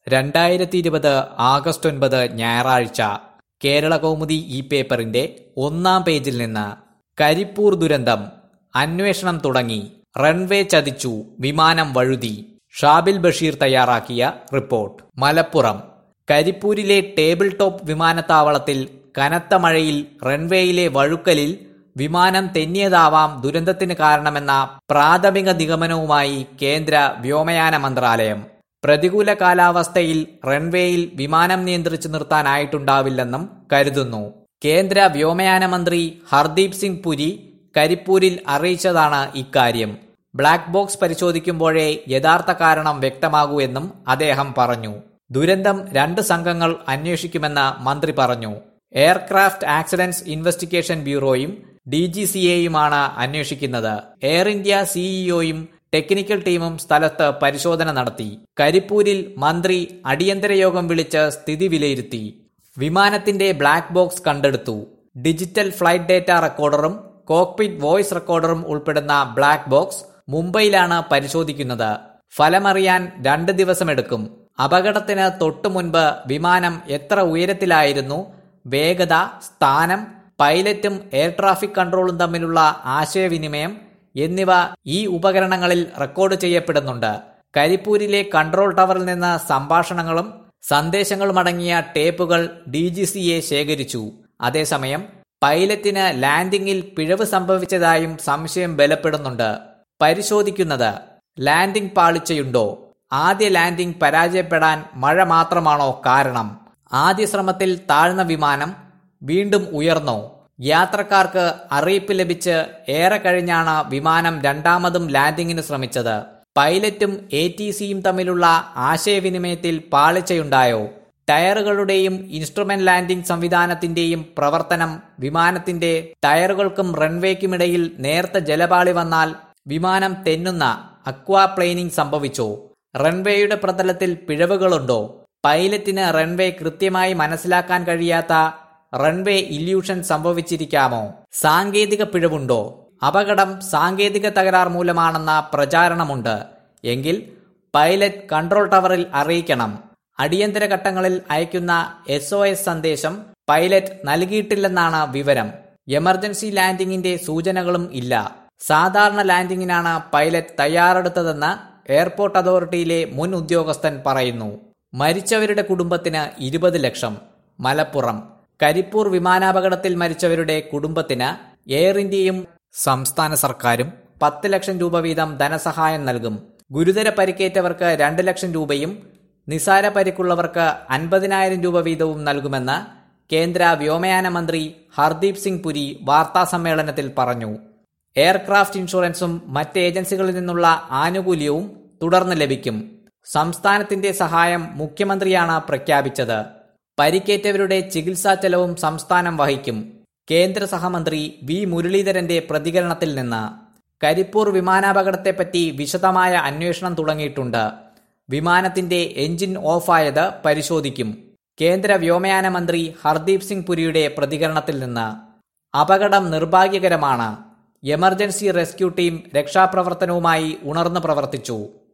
രണ്ടായിരത്തി ഇരുപത് ആഗസ്റ്റ് ഒൻപത് ഞായറാഴ്ച കേരള കൗമുദി ഈ പേപ്പറിന്റെ ഒന്നാം പേജിൽ നിന്ന് കരിപ്പൂർ ദുരന്തം അന്വേഷണം തുടങ്ങി റൺവേ ചതിച്ചു വിമാനം വഴുതി ഷാബിൽ ബഷീർ തയ്യാറാക്കിയ റിപ്പോർട്ട് മലപ്പുറം കരിപ്പൂരിലെ ടേബിൾ ടോപ്പ് വിമാനത്താവളത്തിൽ കനത്ത മഴയിൽ റൺവേയിലെ വഴുക്കലിൽ വിമാനം തെന്നിയതാവാം ദുരന്തത്തിന് കാരണമെന്ന പ്രാഥമിക നിഗമനവുമായി കേന്ദ്ര വ്യോമയാന മന്ത്രാലയം പ്രതികൂല കാലാവസ്ഥയിൽ റൺവേയിൽ വിമാനം നിയന്ത്രിച്ചു നിർത്താനായിട്ടുണ്ടാവില്ലെന്നും കരുതുന്നു കേന്ദ്ര വ്യോമയാന മന്ത്രി ഹർദീപ് സിംഗ് പുരി കരിപ്പൂരിൽ അറിയിച്ചതാണ് ഇക്കാര്യം ബ്ലാക്ക് ബോക്സ് പരിശോധിക്കുമ്പോഴേ യഥാർത്ഥ കാരണം വ്യക്തമാകൂ എന്നും അദ്ദേഹം പറഞ്ഞു ദുരന്തം രണ്ട് സംഘങ്ങൾ അന്വേഷിക്കുമെന്ന് മന്ത്രി പറഞ്ഞു എയർക്രാഫ്റ്റ് ആക്സിഡന്റ്സ് ഇൻവെസ്റ്റിഗേഷൻ ബ്യൂറോയും ഡി ജി സി എയുമാണ് അന്വേഷിക്കുന്നത് എയർ ഇന്ത്യ സിഇഒയും ടെക്നിക്കൽ ടീമും സ്ഥലത്ത് പരിശോധന നടത്തി കരിപ്പൂരിൽ മന്ത്രി അടിയന്തര യോഗം വിളിച്ച് സ്ഥിതി വിലയിരുത്തി വിമാനത്തിന്റെ ബ്ലാക്ക് ബോക്സ് കണ്ടെടുത്തു ഡിജിറ്റൽ ഫ്ലൈറ്റ് ഡേറ്റ റെക്കോർഡറും കോക്പിറ്റ് വോയിസ് റെക്കോർഡറും ഉൾപ്പെടുന്ന ബ്ലാക്ക് ബോക്സ് മുംബൈയിലാണ് പരിശോധിക്കുന്നത് ഫലമറിയാൻ രണ്ട് ദിവസമെടുക്കും അപകടത്തിന് തൊട്ടു മുൻപ് വിമാനം എത്ര ഉയരത്തിലായിരുന്നു വേഗത സ്ഥാനം പൈലറ്റും എയർ ട്രാഫിക് കൺട്രോളും തമ്മിലുള്ള ആശയവിനിമയം എന്നിവ ഈ ഉപകരണങ്ങളിൽ റെക്കോർഡ് ചെയ്യപ്പെടുന്നുണ്ട് കരിപ്പൂരിലെ കൺട്രോൾ ടവറിൽ നിന്ന് സംഭാഷണങ്ങളും സന്ദേശങ്ങളും അടങ്ങിയ ടേപ്പുകൾ ഡി ജി സി എ ശേഖരിച്ചു അതേസമയം പൈലറ്റിന് ലാൻഡിംഗിൽ പിഴവ് സംഭവിച്ചതായും സംശയം ബലപ്പെടുന്നുണ്ട് പരിശോധിക്കുന്നത് ലാൻഡിംഗ് പാളിച്ചയുണ്ടോ ആദ്യ ലാൻഡിംഗ് പരാജയപ്പെടാൻ മഴ മാത്രമാണോ കാരണം ആദ്യ ശ്രമത്തിൽ താഴ്ന്ന വിമാനം വീണ്ടും ഉയർന്നോ യാത്രക്കാർക്ക് അറിയിപ്പ് ലഭിച്ച് ഏറെ കഴിഞ്ഞാണ് വിമാനം രണ്ടാമതും ലാൻഡിംഗിന് ശ്രമിച്ചത് പൈലറ്റും എ ടി സിയും തമ്മിലുള്ള ആശയവിനിമയത്തിൽ പാളിച്ചയുണ്ടായോ ടയറുകളുടെയും ഇൻസ്ട്രുമെന്റ് ലാൻഡിംഗ് സംവിധാനത്തിന്റെയും പ്രവർത്തനം വിമാനത്തിന്റെ ടയറുകൾക്കും റൺവേക്കുമിടയിൽ നേർത്ത ജലപാളി വന്നാൽ വിമാനം തെന്നുന്ന അക്വാപ്ലെയിനിംഗ് സംഭവിച്ചോ റൺവേയുടെ പ്രതലത്തിൽ പിഴവുകളുണ്ടോ പൈലറ്റിന് റൺവേ കൃത്യമായി മനസ്സിലാക്കാൻ കഴിയാത്ത റൺവേ ഇല്യൂഷൻ സംഭവിച്ചിരിക്കാമോ സാങ്കേതിക പിഴവുണ്ടോ അപകടം സാങ്കേതിക തകരാർ മൂലമാണെന്ന പ്രചാരണമുണ്ട് എങ്കിൽ പൈലറ്റ് കൺട്രോൾ ടവറിൽ അറിയിക്കണം അടിയന്തര ഘട്ടങ്ങളിൽ അയക്കുന്ന എസ് ഒ എസ് സന്ദേശം പൈലറ്റ് നൽകിയിട്ടില്ലെന്നാണ് വിവരം എമർജൻസി ലാൻഡിംഗിന്റെ സൂചനകളും ഇല്ല സാധാരണ ലാൻഡിംഗിനാണ് പൈലറ്റ് തയ്യാറെടുത്തതെന്ന് എയർപോർട്ട് അതോറിറ്റിയിലെ മുൻ ഉദ്യോഗസ്ഥൻ പറയുന്നു മരിച്ചവരുടെ കുടുംബത്തിന് ഇരുപത് ലക്ഷം മലപ്പുറം കരിപ്പൂർ വിമാനാപകടത്തിൽ മരിച്ചവരുടെ കുടുംബത്തിന് എയർ ഇന്ത്യയും സംസ്ഥാന സർക്കാരും പത്ത് ലക്ഷം രൂപ വീതം ധനസഹായം നൽകും ഗുരുതര പരിക്കേറ്റവർക്ക് രണ്ട് ലക്ഷം രൂപയും നിസാര പരിക്കുള്ളവർക്ക് അൻപതിനായിരം രൂപ വീതവും നൽകുമെന്ന് കേന്ദ്ര വ്യോമയാന മന്ത്രി ഹർദീപ് സിംഗ് പുരി വാർത്താസമ്മേളനത്തിൽ പറഞ്ഞു എയർക്രാഫ്റ്റ് ഇൻഷുറൻസും മറ്റ് ഏജൻസികളിൽ നിന്നുള്ള ആനുകൂല്യവും തുടർന്ന് ലഭിക്കും സംസ്ഥാനത്തിന്റെ സഹായം മുഖ്യമന്ത്രിയാണ് പ്രഖ്യാപിച്ചത് പരിക്കേറ്റവരുടെ ചികിത്സാ ചെലവും സംസ്ഥാനം വഹിക്കും കേന്ദ്ര സഹമന്ത്രി വി മുരളീധരന്റെ പ്രതികരണത്തിൽ നിന്ന് കരിപ്പൂർ വിമാനാപകടത്തെപ്പറ്റി വിശദമായ അന്വേഷണം തുടങ്ങിയിട്ടുണ്ട് വിമാനത്തിന്റെ എഞ്ചിൻ ഓഫായത് പരിശോധിക്കും കേന്ദ്ര വ്യോമയാന മന്ത്രി ഹർദീപ് സിംഗ് പുരിയുടെ പ്രതികരണത്തിൽ നിന്ന് അപകടം നിർഭാഗ്യകരമാണ് എമർജൻസി റെസ്ക്യൂ ടീം രക്ഷാപ്രവർത്തനവുമായി ഉണർന്നു പ്രവർത്തിച്ചു